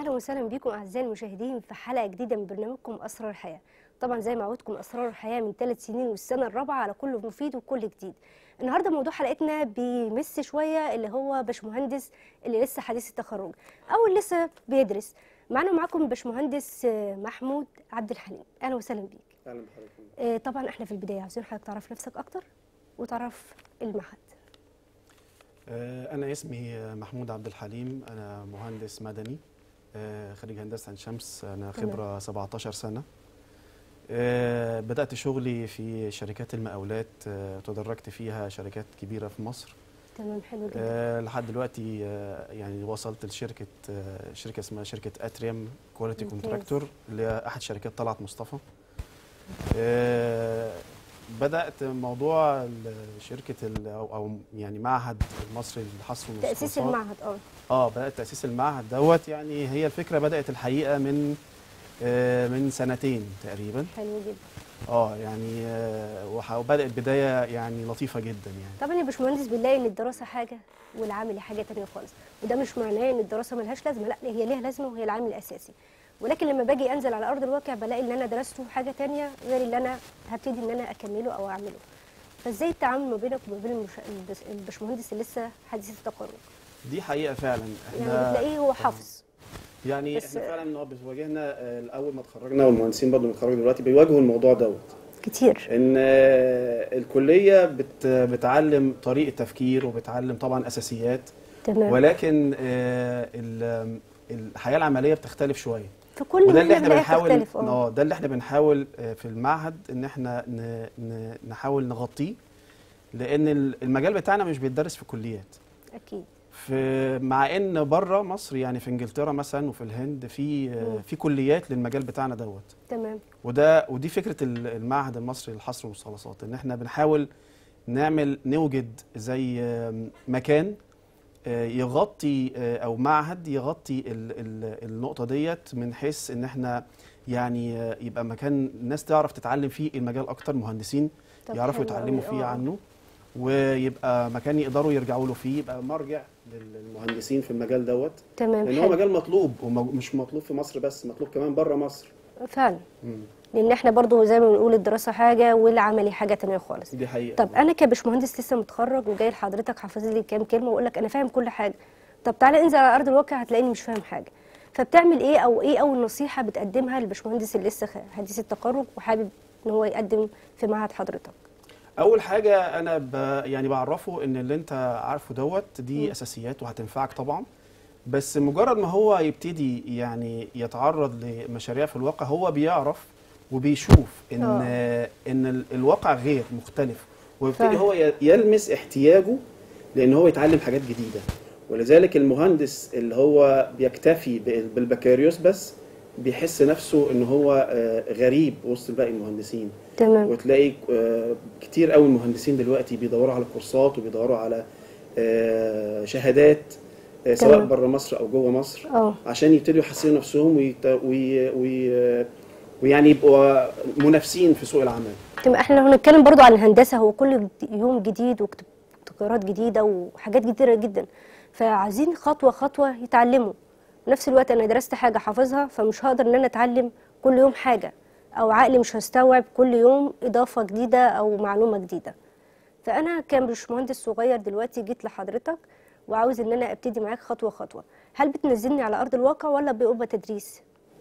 اهلا وسهلا بكم اعزائي المشاهدين في حلقه جديده من برنامجكم اسرار الحياه طبعا زي ما عودتكم اسرار الحياه من ثلاث سنين والسنه الرابعه على كل مفيد وكل جديد النهارده موضوع حلقتنا بيمس شويه اللي هو باشمهندس اللي لسه حديث التخرج او اللي لسه بيدرس معانا ومعاكم باشمهندس محمود عبد الحليم اهلا وسهلا بيك اهلا بحضرتك آه، طبعا احنا في البدايه عاوزين حضرتك تعرف نفسك اكتر وتعرف المعهد آه، انا اسمي محمود عبد الحليم انا مهندس مدني آه، خريج هندسه عين شمس انا تمام. خبره 17 سنه آه، بدات شغلي في شركات المقاولات آه، تدرجت فيها شركات كبيره في مصر تمام حلو جدا آه، لحد دلوقتي آه، يعني وصلت لشركه آه، شركه اسمها شركه اتريم كواليتي ممتاز. كونتراكتور اللي هي احد شركات طلعت مصطفى آه، بدات موضوع ال- شركه ال- او أو يعني معهد المصري للحصر تاسيس والمستوصفات. المعهد اه اه بدات تاسيس المعهد دوت يعني هي الفكره بدات الحقيقه من آه، من سنتين تقريبا حلو جدا اه يعني آه، وح- وبدات بدايه يعني لطيفه جدا يعني طبعا يا باشمهندس بنلاقي ان الدراسه حاجه والعمل حاجه تانية خالص وده مش معناه ان الدراسه ملهاش لازمه لا هي ليها لازمه وهي العامل الاساسي ولكن لما باجي انزل على ارض الواقع بلاقي اللي انا درسته حاجه تانية غير اللي انا هبتدي ان انا اكمله او اعمله فازاي التعامل ما بينك وما بين المش... البس- الباشمهندس اللي لسه حديث التخرج دي حقيقه فعلا يعني بتلاقيه هو حافظ يعني بس- احنا فعلا هو بيواجهنا آه، اول ما اتخرجنا والمهندسين برضه بيتخرجوا دلوقتي بيواجهوا الموضوع دوت كتير ان آه، الكليه بت بتعلم طريقه تفكير وبتعلم طبعا اساسيات تمام ولكن آه، ال- الحياه العمليه بتختلف شويه في كل وده اللي مهنة احنا بنلاقيها بنحاول بتختلف، اه اه ده اللي احنا بنحاول آه، في المعهد ان احنا ن- ن- نحاول نغطيه لان ال- المجال بتاعنا مش بيتدرس في كليات اكيد في مع ان بره مصر يعني في انجلترا مثلا وفي الهند في آه، مم. في كليات للمجال بتاعنا دوت تمام وده ودي فكره ال- المعهد المصري للحصر والمستخلصات ان احنا بنحاول نعمل نوجد زي آم، مكان آه، يغطي آه، او معهد يغطي ال- ال- النقطه ديت من حيث ان احنا يعني آه، يبقى مكان الناس تعرف تتعلم فيه المجال اكتر مهندسين طب يعرفوا حلو يتعلموا أوي، فيه اه. عنه ويبقى مكان يقدروا يرجعوا له فيه يبقى مرجع للمهندسين في المجال دوت تمام لان هو حلو مجال مطلوب ومش مطلوب في مصر بس مطلوب كمان بره مصر فعلا مم. لان احنا برضو زي ما بنقول الدراسه حاجه والعملي حاجه تانية خالص دي حقيقه طب انا كباشمهندس لسه متخرج وجاي لحضرتك حافظ لي كام كلمه واقول لك انا فاهم كل حاجه طب تعالى انزل على ارض الواقع هتلاقيني مش فاهم حاجه فبتعمل ايه او ايه اول نصيحه بتقدمها للباشمهندس اللي لسه خ- حديث التخرج وحابب ان هو يقدم في معهد حضرتك اول حاجه انا ب... يعني بعرفه ان اللي انت عارفه دوت دي مم. اساسيات وهتنفعك طبعا بس مجرد ما هو يبتدي يعني يتعرض لمشاريع في الواقع هو بيعرف وبيشوف ان آه. ان ال- الواقع غير مختلف ويبتدي فعلا. هو ي- يلمس احتياجه لان هو يتعلم حاجات جديده ولذلك المهندس اللي هو بيكتفي بال- بالبكالوريوس بس بيحس نفسه ان هو آه، غريب وسط باقي المهندسين تمام وتلاقي آه، كتير قوي المهندسين دلوقتي بيدوروا على كورسات وبيدوروا على آه، شهادات آه، سواء تمام. بره مصر او جوه مصر اه عشان يبتدوا يحسنوا نفسهم ويت... وي... وي... ويعني يبقوا منافسين في سوق العمل تمام احنا لو هنتكلم برضو عن الهندسه هو كل جد- يوم جديد وابتكارات جديده وحاجات كتيره جدا فعايزين خطوه خطوه يتعلموا في نفس الوقت انا درست حاجه حافظها فمش هقدر ان انا اتعلم كل يوم حاجه او عقلي مش هستوعب كل يوم اضافه جديده او معلومه جديده فانا كباشمهندس صغير دلوقتي جيت لحضرتك وعاوز ان انا ابتدي معاك خطوه خطوه هل بتنزلني على ارض الواقع ولا بيبقى تدريس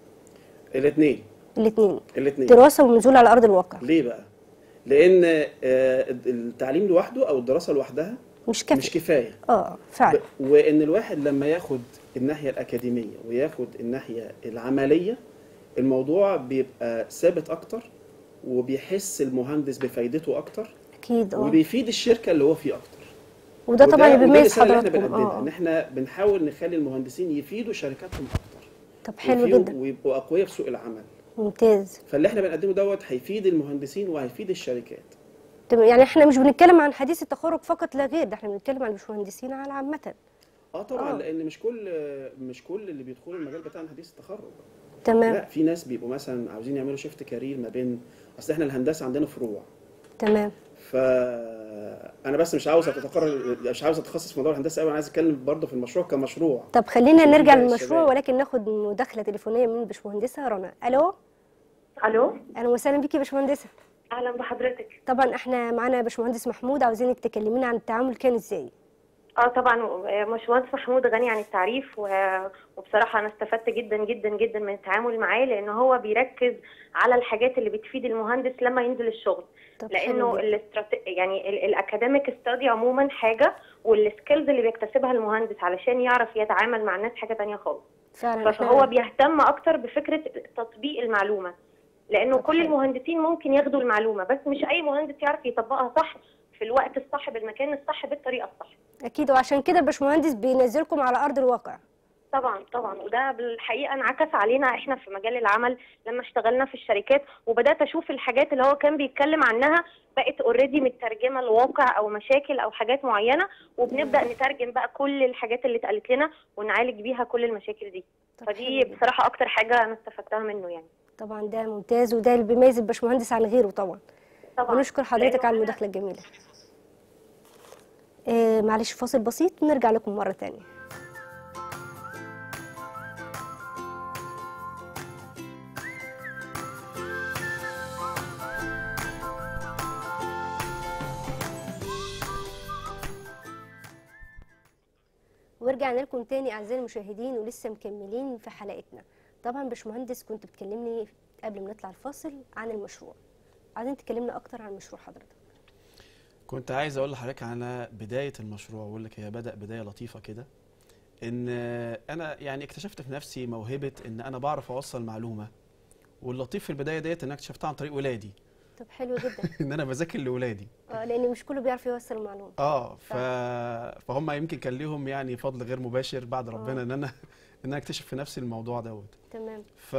الاثنين الاثنين الاثنين دراسه ونزول على ارض الواقع ليه بقى؟ لان آه، التعليم لوحده او الدراسه لوحدها مش كافي مش كفايه اه فعلا ب- وان الواحد لما ياخد الناحيه الاكاديميه وياخد الناحيه العمليه الموضوع بيبقى ثابت اكتر وبيحس المهندس بفايدته اكتر اكيد اه وبيفيد الشركه اللي هو فيه اكتر وده طبعا وده بيميز الرسالة اللي احنا حضراتكم بنقدمها اه ان احنا بنحاول نخلي المهندسين يفيدوا شركاتهم اكتر طب حلو ويفيدوا- جدا ويبقوا اقوياء في سوق العمل ممتاز فاللي احنا بنقدمه دوت هيفيد المهندسين وهيفيد الشركات تمام يعني احنا مش بنتكلم عن حديث التخرج فقط لا غير ده احنا بنتكلم عن الباشمهندسين على عامه اه طبعا آه. لان مش كل مش كل اللي بيدخلوا المجال بتاعنا حديث التخرج تمام لا في ناس بيبقوا مثلا عاوزين يعملوا شيفت كارير ما بين اصل احنا الهندسه عندنا فروع تمام آه، انا بس مش عاوز اتقرر مش عاوز اتخصص في موضوع الهندسه قوي انا عايز اتكلم برضه في المشروع كمشروع طب خلينا نرجع بالنسبة للمشروع للشباب. ولكن ناخد مداخله تليفونيه من باشمهندسه رنا الو الو اهلا وسهلا بيكي يا باشمهندسه اهلا بحضرتك طبعا احنا معانا باشمهندس محمود عاوزينك تكلمينا عن التعامل كان ازاي اه طبعا آه، باشمهندس محمود غني عن التعريف و- وبصراحه انا استفدت جدا جدا جدا من التعامل معاه لان هو بيركز على الحاجات اللي بتفيد المهندس لما ينزل الشغل طب لانه حلو جدا. الاستراتي... يعني ال- الاكاديميك ستادي عموما حاجه والسكيلز اللي بيكتسبها المهندس علشان يعرف يتعامل مع الناس حاجه تانية خالص فعلا فهو بيهتم اكتر بفكره تطبيق المعلومه لانه طب كل حلو. المهندسين ممكن ياخدوا المعلومه بس مش اي مهندس يعرف يطبقها صح في الوقت الصح بالمكان الصح بالطريقه الصح اكيد وعشان كده باشمهندس بينزلكم على ارض الواقع طبعا طبعا وده بالحقيقه انعكس علينا احنا في مجال العمل لما اشتغلنا في الشركات وبدات اشوف الحاجات اللي هو كان بيتكلم عنها بقت اوريدي مترجمه لواقع او مشاكل او حاجات معينه وبنبدا نترجم بقى كل الحاجات اللي اتقالت لنا ونعالج بيها كل المشاكل دي طب فدي حلو جدا. بصراحه اكتر حاجه انا استفدتها منه يعني طبعا ده ممتاز وده اللي بيميز الباشمهندس عن غيره طبعا طبعا ونشكر حضرتك لأنه على أنا- المداخله الجميله آه معلش فاصل بسيط ونرجع لكم مره تانية ورجعنا لكم تاني اعزائي المشاهدين ولسه مكملين في حلقتنا طبعا باشمهندس كنت بتكلمني قبل ما نطلع الفاصل عن المشروع عايزين تكلمنا اكتر عن مشروع حضرتك كنت عايز اقول لحضرتك على بدايه المشروع واقول لك هي بدا بدايه لطيفه كده ان انا يعني اكتشفت في نفسي موهبه ان انا بعرف اوصل معلومه واللطيف في البدايه ديت ان انا اكتشفتها عن طريق ولادي طب حلو جدا ان انا بذاكر لاولادي اه لان مش كله بيعرف يوصل المعلومه اه ف... فهم يمكن كان ليهم يعني فضل غير مباشر بعد ربنا ان انا ان انا اكتشف في نفسي الموضوع دوت تمام ف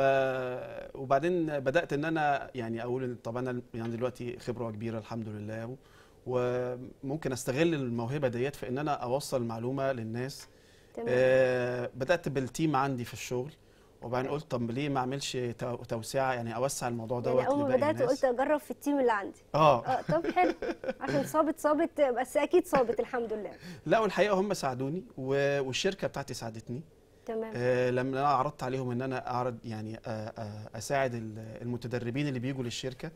وبعدين بدات ان انا يعني اقول طب انا يعني دلوقتي خبره كبيره الحمد لله و- وممكن استغل الموهبه ديت في ان انا اوصل معلومه للناس تمام آه بدات بالتيم عندي في الشغل وبعدين قلت طب ليه ما اعملش تو- توسعه يعني اوسع الموضوع دوت يعني اول ما لباقي بدات الناس. قلت اجرب في التيم اللي عندي اه اه طب حلو عشان صابت صابت بس اكيد صابت الحمد لله لا والحقيقه هم ساعدوني و- والشركه بتاعتي ساعدتني تمام آه، لما انا عرضت عليهم ان انا اعرض يعني آه، آه، اساعد ال- المتدربين اللي بيجوا للشركه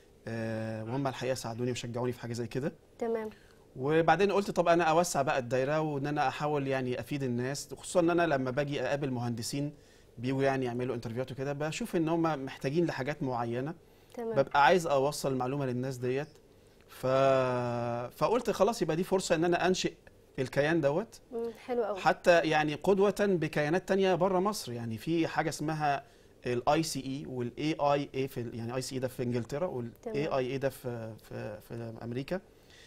آه، وهم الحقيقه ساعدوني وشجعوني في حاجه زي كده تمام وبعدين قلت طب انا اوسع بقى الدايره وان انا احاول يعني افيد الناس خصوصا ان انا لما باجي اقابل مهندسين بيجوا يعني يعملوا انترفيوهات وكده بشوف ان هم محتاجين لحاجات معينه تمام ببقى عايز اوصل المعلومه للناس ديت ف... فقلت خلاص يبقى دي فرصه ان انا انشئ الكيان دوت مم، حلو قوي حتى يعني قدوة بكيانات تانية بره مصر يعني في حاجة اسمها الاي سي اي والاي اي اي في ال- يعني اي سي اي ده في انجلترا والاي تمام. اي اي ده في في في امريكا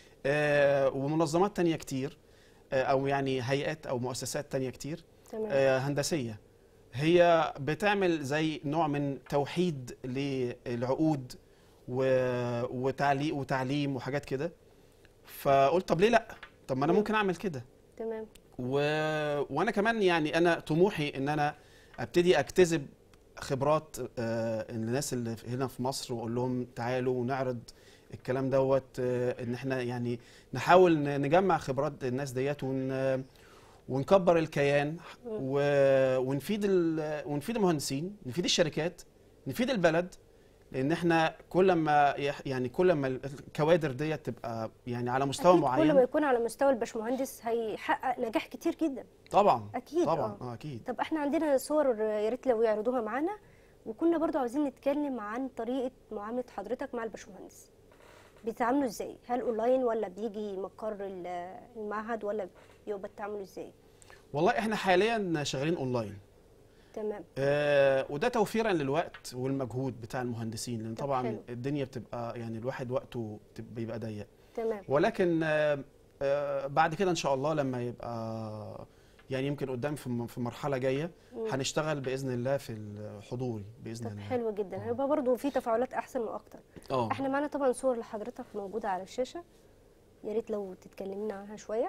آه ومنظمات تانية كتير آه او يعني هيئات او مؤسسات تانية كتير تمام آه هندسية هي بتعمل زي نوع من توحيد للعقود و- وتعليق وتعليم وحاجات كده فقلت طب ليه لا طب ما انا مم. ممكن اعمل كده تمام و... وانا كمان يعني انا طموحي ان انا ابتدي اكتسب خبرات آه، الناس اللي في- هنا في مصر واقول لهم تعالوا ونعرض الكلام دوت آه، ان احنا يعني نحاول ن- نجمع خبرات الناس ديت ون... ونكبر الكيان و... ونفيد ال... ونفيد المهندسين نفيد الشركات نفيد البلد لان احنا كل ما يح... يعني كل ما الكوادر ديت تبقى يعني على مستوى أكيد معين كل ما يكون على مستوى الباشمهندس هيحقق نجاح كتير جدا طبعا اكيد طبعا اه اه اكيد طب احنا عندنا صور يا ريت لو يعرضوها معانا وكنا برضو عاوزين نتكلم عن طريقه معامله حضرتك مع الباشمهندس بيتعاملوا ازاي هل اونلاين ولا بيجي مقر ال- المعهد ولا بيبقى التعامل ازاي والله احنا حاليا شغالين اونلاين تمام آه وده توفيرا للوقت والمجهود بتاع المهندسين لان طب طبعا حلو. الدنيا بتبقى يعني الواحد وقته بتب- بيبقى ضيق تمام ولكن آه آه بعد كده ان شاء الله لما يبقى يعني يمكن قدام في م- في مرحله جايه مم. هنشتغل باذن الله في الحضوري باذن طب الله حلو جدا آه. هيبقى برضو في تفاعلات احسن واكتر اه احنا معانا طبعا صور لحضرتك موجوده على الشاشه يا ريت لو تتكلمنا عنها شويه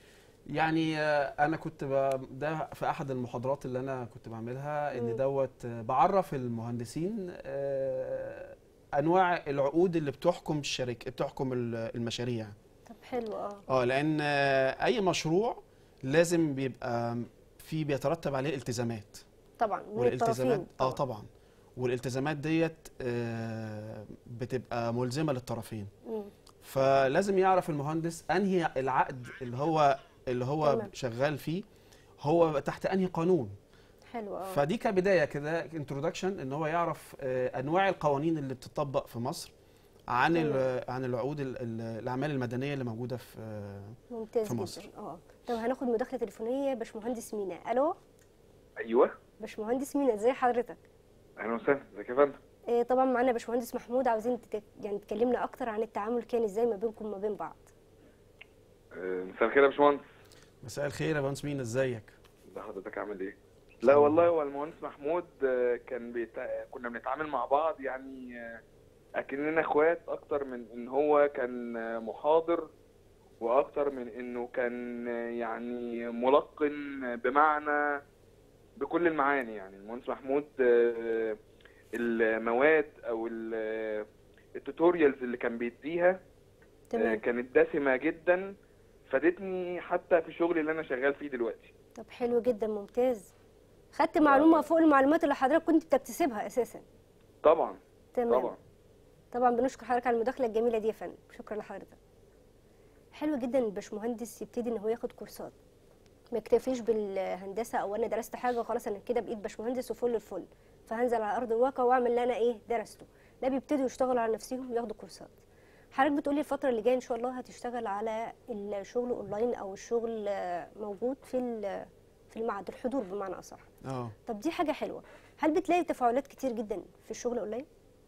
يعني آه، انا كنت ب- ده في احد المحاضرات اللي انا كنت بعملها مم. ان دوت آه، بعرف المهندسين آه، انواع العقود اللي بتحكم الشركه بتحكم ال- المشاريع طب حلو اه اه لان آه، اي مشروع لازم بيبقى في بيترتب عليه التزامات طبعا من والالتزامات الطرفين اه طبعا والالتزامات ديت آه، بتبقى ملزمه للطرفين مم. فلازم يعرف المهندس انهي العقد اللي هو اللي هو تمام. شغال فيه هو تحت انهي قانون حلو اه فدي كبدايه كده انترودكشن ان هو يعرف آه، انواع القوانين اللي بتطبق في مصر عن تمام. ال- عن العقود ال- ال- الاعمال المدنيه اللي موجوده في آه، ممتاز في مصر. جدا اه طب هناخد مداخله تليفونيه باشمهندس مينا الو ايوه باشمهندس مينا ازي حضرتك اهلا وسهلا ازيك يا فندم إيه طبعا معانا باشمهندس محمود عاوزين تت... يعني تكلمنا اكتر عن التعامل كان ازاي ما بينكم وما بين بعض آه، مساء الخير يا باشمهندس مساء الخير يا باشمهندس مين ازيك ازي حضرتك عامل ايه لا والله هو المهندس محمود آه، كان بيتع... كنا بنتعامل مع بعض يعني آه، اكننا اخوات اكتر من ان هو كان آه، محاضر واكتر من انه كان آه، يعني ملقن بمعنى بكل المعاني يعني المهندس محمود آه، المواد او ال- التوتوريالز اللي كان بيديها آه، تمام كانت دسمة جدا فادتني حتى في الشغل اللي انا شغال فيه دلوقتي طب حلو جدا ممتاز خدت معلومه فوق المعلومات اللي حضرتك كنت بتكتسبها اساسا طبعا تمام طبعا طبعا بنشكر حضرتك على المداخله الجميله دي يا فندم شكرا لحضرتك حلو جدا الباشمهندس يبتدي ان هو ياخد كورسات ما يكتفيش بالهندسه او انا درست حاجه وخلاص انا كده بقيت باشمهندس وفل الفل فهنزل على ارض الواقع واعمل اللي انا ايه درسته لا بيبتدوا يشتغلوا على نفسهم وياخدوا كورسات حضرتك بتقولي الفتره اللي جايه ان شاء الله هتشتغل على الشغل اونلاين او الشغل آه، موجود في ال- في المعهد الحضور بمعنى اصح اه طب دي حاجه حلوه هل بتلاقي تفاعلات كتير جدا في الشغل اونلاين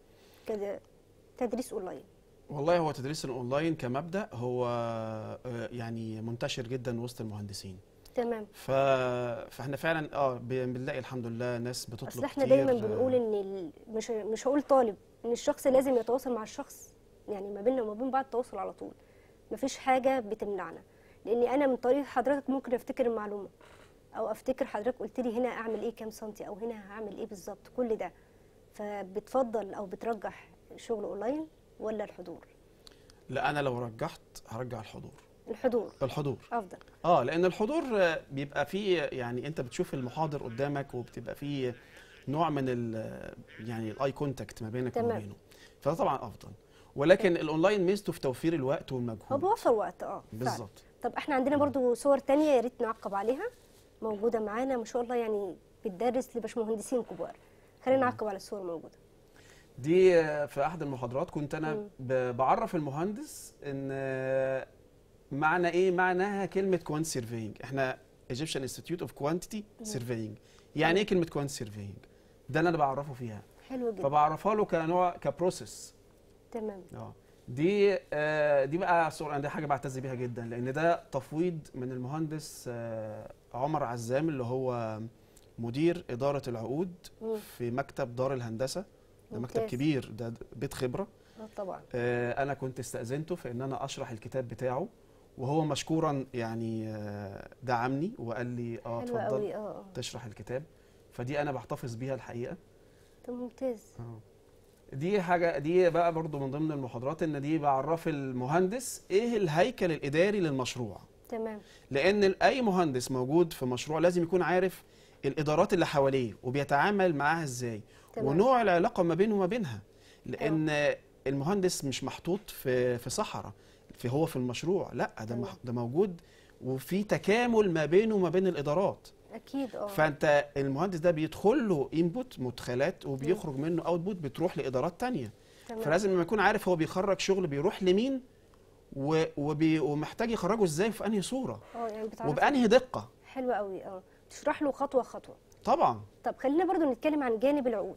كده تدريس اونلاين والله هو تدريس الاونلاين كمبدا هو آه، يعني منتشر جدا وسط المهندسين تمام ف... فاحنا فعلا اه ب- بنلاقي الحمد لله ناس بتطلب اصل احنا كتير دايما آه، بنقول ان ال... مش مش هقول طالب ان الشخص لازم يتواصل مع الشخص يعني ما بيننا وما بين بعض تواصل على طول مفيش حاجه بتمنعنا لاني انا من طريق حضرتك ممكن افتكر المعلومه او افتكر حضرتك قلت لي هنا اعمل ايه كام سنتي او هنا هعمل ايه بالظبط كل ده فبتفضل او بترجح شغل اونلاين ولا الحضور لا انا لو رجحت هرجع الحضور الحضور الحضور افضل اه لان الحضور آه، بيبقى فيه يعني انت بتشوف المحاضر قدامك وبتبقى فيه نوع من ال يعني الاي كونتاكت ما بينك وما تمام. بينه فده طبعا افضل ولكن الاونلاين ميزته في توفير الوقت هو والمجهود بيوفر وقت اه فعلا. بالظبط طب احنا عندنا برضو صور تانية يا ريت نعقب عليها موجودة معانا ما شاء الله يعني بتدرس لباشمهندسين كبار خلينا نعقب على الصور موجودة دي آه، في احد المحاضرات كنت انا مم. ب- بعرف المهندس ان آه، معنى ايه معناها كلمه كوانت سيرفينج احنا Egyptian Institute of Quantity Surveying يعني ايه كلمه كوانت سيرفينج ده اللي انا بعرفه فيها حلو جدا فبعرفها له كنوع كبروسيس تمام اه دي آه دي بقى صور انا دي حاجه بعتز بيها جدا لان ده تفويض من المهندس آه عمر عزام اللي هو مدير اداره العقود مم. في مكتب دار الهندسه ده مكتب ممتاز. كبير ده بيت خبره اه طبعا آه انا كنت استاذنته في ان انا اشرح الكتاب بتاعه وهو مشكورا يعني آه دعمني وقال لي اه حلو اتفضل قوي اه اه تشرح الكتاب فدي انا بحتفظ بيها الحقيقه طب ممتاز اه دي حاجه دي بقى برضو من ضمن المحاضرات ان دي بعرف المهندس ايه الهيكل الاداري للمشروع تمام لان اي مهندس موجود في مشروع لازم يكون عارف الادارات اللي حواليه وبيتعامل معاها ازاي تمام. ونوع العلاقه ما بينه وما بينها لان المهندس مش محطوط في في صحراء في هو في المشروع لا ده تمام. مح- ده موجود وفي تكامل ما بينه وما بين الادارات اكيد اه فانت المهندس ده بيدخل له انبوت مدخلات وبيخرج منه اوتبوت بتروح لادارات تانية تمام فلازم لما يكون عارف هو بيخرج شغل بيروح لمين و- وبي ومحتاج يخرجه ازاي في انهي صوره اه يعني بتعرف وبانهي دقه حلو قوي اه تشرح له خطوة خطوة طبعا طب خلينا برضو نتكلم عن جانب العقود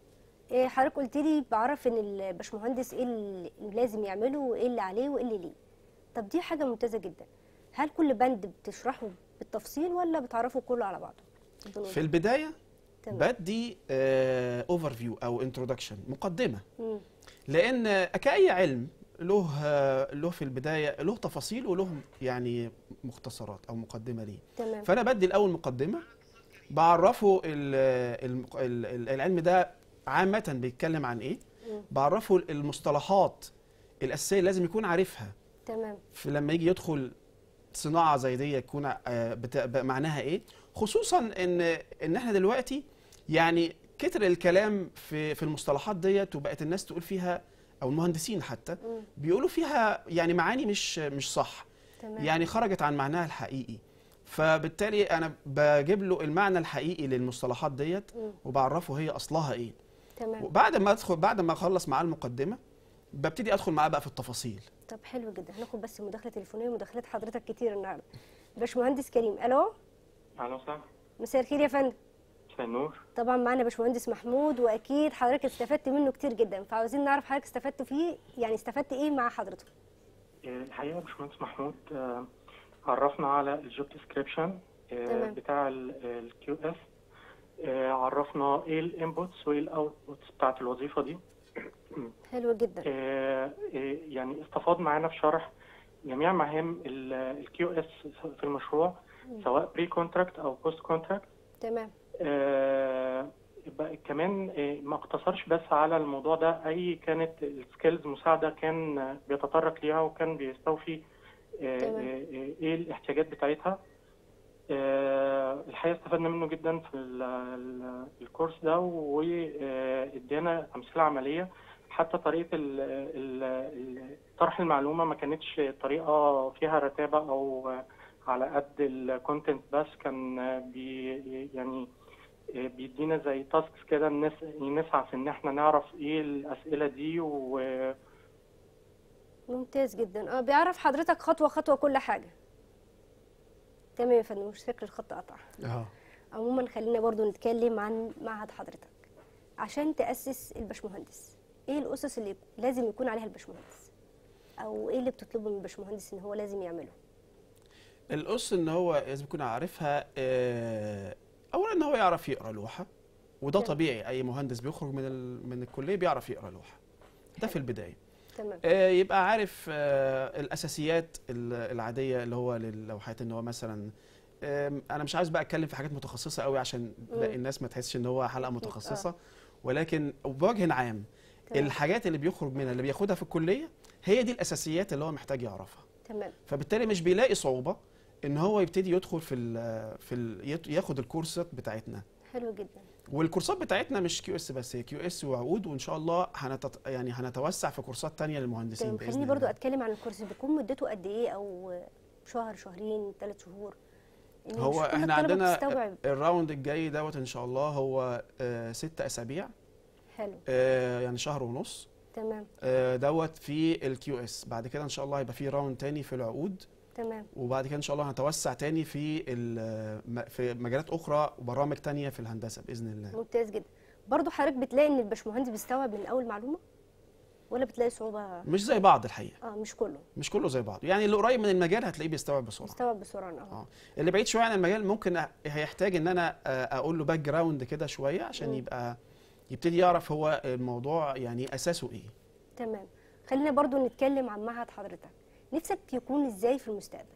إيه حضرتك قلت لي بعرف ان الباشمهندس ايه اللي لازم يعمله وايه اللي عليه وايه اللي ليه طب دي حاجه ممتازه جدا هل كل بند بتشرحه بالتفصيل ولا بتعرفه كله على بعضه البنود؟ في البدايه تمام. بدي اوفر فيو او انترودكشن مقدمه مم. لان آه، كاي علم له آه، له في البدايه له تفاصيل وله يعني مختصرات او مقدمه ليه تمام فانا بدي الاول مقدمه بعرفه ال- الم- ال- ال- العلم ده عامه بيتكلم عن ايه مم. بعرفه المصطلحات الاساسيه اللي لازم يكون عارفها تمام في لما يجي يدخل صناعه زي دي يكون آه، بت- ب- معناها ايه خصوصا ان ان احنا دلوقتي يعني كتر الكلام في في المصطلحات ديت وبقت الناس تقول فيها او المهندسين حتى مم. بيقولوا فيها يعني معاني مش مش صح تمام يعني خرجت عن معناها الحقيقي فبالتالي انا بجيب له المعنى الحقيقي للمصطلحات ديت مم. وبعرفه هي اصلها ايه تمام وبعد ما ادخل بعد ما اخلص معاه المقدمه ببتدي ادخل معاه بقى في التفاصيل طب حلو جدا هناخد بس مداخله تليفونيه مداخلات حضرتك كتير النهارده باشمهندس كريم الو اهلا وسهلا مساء الخير يا فندم مساء النور طبعا معانا باشمهندس محمود واكيد حضرتك استفدت منه كتير جدا فعاوزين نعرف حضرتك استفدت فيه يعني استفدت ايه مع حضرته آه، الحقيقه باشمهندس محمود آه، عرفنا على الجوب ديسكريبشن تمام. بتاع الكيو اس عرفنا ايه الانبوتس وايه الاوتبوتس بتاعت الوظيفه دي حلو جدا آه، آه، يعني استفاض معانا في شرح جميع مهام الكيو اس في المشروع سواء بري كونتراكت او بوست كونتراكت تمام آه، بقى كمان آه، ما اقتصرش بس على الموضوع ده اي كانت السكيلز مساعده كان آه، بيتطرق ليها وكان بيستوفي آه، تمام. آه، آه، ايه الاحتياجات بتاعتها آه، الحقيقه استفدنا منه جدا في ال- ال- الكورس ده وادانا امثله عمليه حتى طريقه ال- ال- ال- طرح المعلومه ما كانتش طريقه فيها رتابه او على قد الكونتنت بس كان بي يعني بيدينا زي تاسكس كده نس- نسعى في ان احنا نعرف ايه الاسئله دي و ممتاز جدا اه بيعرف حضرتك خطوه خطوه كل حاجه تمام يا فندم مش فاكر الخط قطع اه عموما خلينا برضو نتكلم عن معهد حضرتك عشان تأسس الباشمهندس ايه الأسس اللي لازم يكون عليها الباشمهندس او ايه اللي بتطلبه من الباشمهندس ان هو لازم يعمله الأس إن هو لازم يكون عارفها آه، أولا إن هو يعرف يقرأ لوحة وده تمام. طبيعي أي مهندس بيخرج من ال- من الكلية بيعرف يقرأ لوحة ده في البداية تمام آه، يبقى عارف آه، الأساسيات ال- العادية اللي هو للوحات إن هو مثلا آم، أنا مش عايز بقى أتكلم في حاجات متخصصة قوي عشان لا مم. الناس ما تحسش إن هو حلقة أكيد، متخصصة ولكن بوجه عام تمام الحاجات اللي بيخرج منها اللي بياخدها في الكلية هي دي الأساسيات اللي هو محتاج يعرفها تمام فبالتالي مش بيلاقي صعوبه ان هو يبتدي يدخل في ال في ال يت- ياخد الكورسات بتاعتنا حلو جدا والكورسات بتاعتنا مش كيو اس بس هي كيو اس وعقود وان شاء الله هنتت يعني هنتوسع في كورسات تانية للمهندسين تمام باذن خليني برضو الله اتكلم عن الكورس بيكون مدته قد ايه او شهر شهرين ثلاث شهور إن مش هو كل احنا الطلبة عندنا بتستوعب. الراوند الجاي دوت ان شاء الله هو آه ست اسابيع حلو آه يعني شهر ونص تمام آه دوت في الكيو اس بعد كده ان شاء الله هيبقى في راوند تاني في العقود تمام وبعد كده ان شاء الله هنتوسع تاني في ال- م- في مجالات اخرى وبرامج تانية في الهندسه باذن الله ممتاز جدا برضو حضرتك بتلاقي ان الباشمهندس بيستوعب من اول معلومه ولا بتلاقي صعوبه مش زي بعض الحقيقه اه مش كله مش كله زي بعض يعني اللي قريب من المجال هتلاقيه بيستوعب بسرعه بيستوعب بسرعه اه اه اللي بعيد شويه عن المجال ممكن أ- هيحتاج ان انا آه، اقول له باك جراوند كده شويه عشان مم. يبقى يبتدي يعرف هو الموضوع يعني اساسه ايه تمام خلينا برضو نتكلم عن معهد حضرتك نفسك يكون ازاي في المستقبل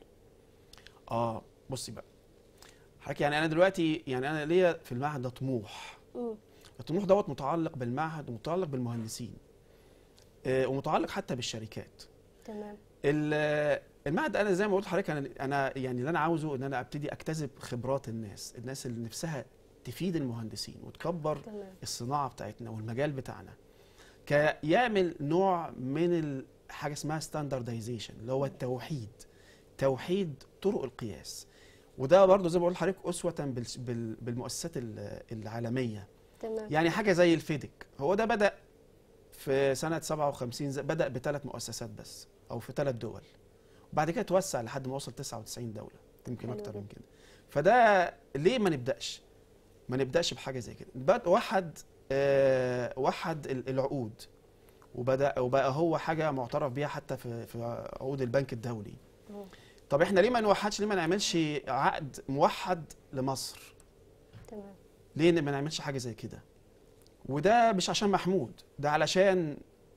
اه بصي بقى حضرتك يعني انا دلوقتي يعني انا ليا في المعهد ده طموح مم. الطموح دوت متعلق بالمعهد ومتعلق بالمهندسين آه، ومتعلق حتى بالشركات تمام ال- المعهد انا زي ما قلت لحضرتك انا انا يعني اللي انا عاوزه ان انا ابتدي اكتسب خبرات الناس الناس اللي نفسها تفيد المهندسين وتكبر تمام الصناعه بتاعتنا والمجال بتاعنا كيعمل نوع من ال- حاجه اسمها ستاندردايزيشن اللي هو التوحيد توحيد طرق القياس وده برضه زي ما بقول لحضرتك اسوه بال- بال- بالمؤسسات ال- العالميه تمام يعني حاجه زي الفيدك هو ده بدا في سنه 57 ز- بدا بثلاث مؤسسات بس او في ثلاث دول وبعد كده توسع لحد ما وصل 99 دوله يمكن حلو اكتر من جدا. كده فده ليه ما نبداش ما نبداش بحاجه زي كده بد- وحد آه وحد ال- العقود وبدا وبقى هو حاجه معترف بيها حتى في في عقود البنك الدولي مم. طب احنا ليه ما نوحدش ليه ما نعملش عقد موحد لمصر تمام ليه ما نعملش حاجه زي كده وده مش عشان محمود ده علشان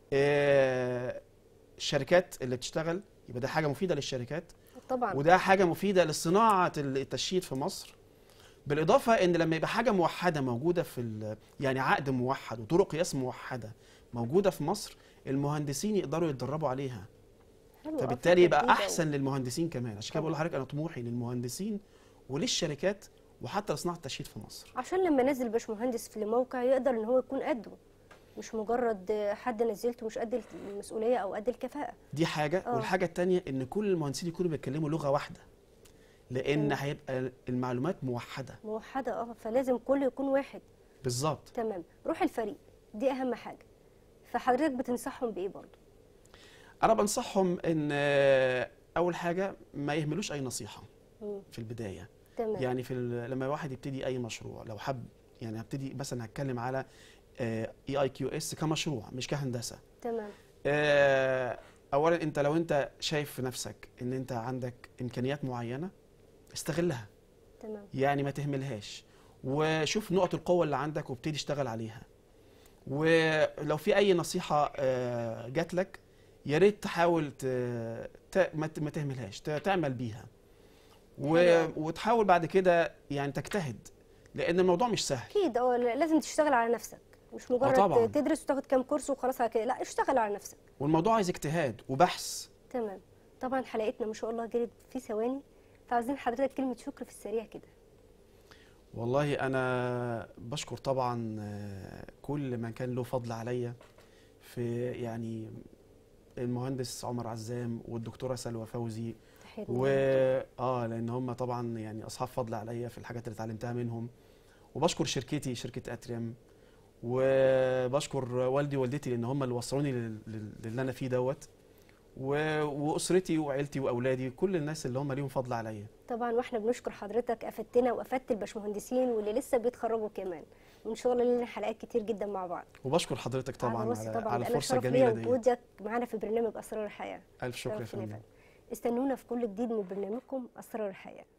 آه، الشركات اللي بتشتغل يبقى ده حاجه مفيده للشركات طبعا وده حاجه مفيده لصناعه التشييد في مصر بالاضافه ان لما يبقى حاجه موحده موجوده في ال- يعني عقد موحد وطرق قياس موحده موجوده في مصر المهندسين يقدروا يتدربوا عليها حلو، آه، فبالتالي فكرة يبقى جديدة احسن للمهندسين كمان عشان كده بقول لحضرتك انا طموحي للمهندسين وللشركات وحتى لصناعه التشييد في مصر عشان لما نزل باشمهندس في الموقع يقدر ان هو يكون قده مش مجرد حد نزلته مش قد المسؤوليه او قد الكفاءه دي حاجه آه. والحاجه الثانيه ان كل المهندسين يكونوا بيتكلموا لغه واحده لان مم. هيبقى المعلومات موحده موحده اه فلازم كله يكون واحد بالظبط تمام روح الفريق دي اهم حاجه فحضرتك بتنصحهم بايه برضو انا بنصحهم ان آه، اول حاجه ما يهملوش اي نصيحه مم. في البدايه تمام يعني في ال- لما واحد يبتدي اي مشروع لو حب يعني هبتدي مثلا هتكلم على اي اي كيو اس كمشروع مش كهندسه تمام آه، اولا انت لو انت شايف في نفسك ان انت عندك امكانيات معينه استغلها تمام يعني ما تهملهاش وشوف نقط القوه اللي عندك وابتدي اشتغل عليها ولو في اي نصيحه آه، جات لك يا ريت تحاول ت... ت... ما ت- ما تهملهاش ت... تعمل بيها و... حلو. وتحاول بعد كده يعني تجتهد لان الموضوع مش سهل اكيد اه لازم تشتغل على نفسك مش مجرد طبعاً. تدرس وتاخد كام كورس وخلاص على كده لا اشتغل على نفسك والموضوع عايز اجتهاد وبحث تمام طبعا حلقتنا ما شاء الله جرت في ثواني فعاوزين حضرتك كلمه شكر في السريع كده والله انا بشكر طبعا آه، كل من كان له فضل عليا في يعني المهندس عمر عزام والدكتوره سلوى فوزي تحياتنا و ليك. اه لان هم طبعا يعني اصحاب فضل عليا في الحاجات اللي اتعلمتها منهم وبشكر شركتي شركه اتريم وبشكر والدي ووالدتي لان هم اللي وصلوني لل- لل- للي انا فيه دوت و- واسرتي وعيلتي واولادي كل الناس اللي هم ليهم فضل عليا طبعا واحنا بنشكر حضرتك افدتنا وافدت الباشمهندسين واللي لسه بيتخرجوا كمان وان شاء الله لنا حلقات كتير جدا مع بعض وبشكر حضرتك طبعا على راسي على, طبعا على أنا الفرصه شرف الجميله ليا دي وجودك معانا في برنامج اسرار الحياه الف شكر يا شرف ليا فندم استنونا في كل جديد من برنامجكم اسرار الحياه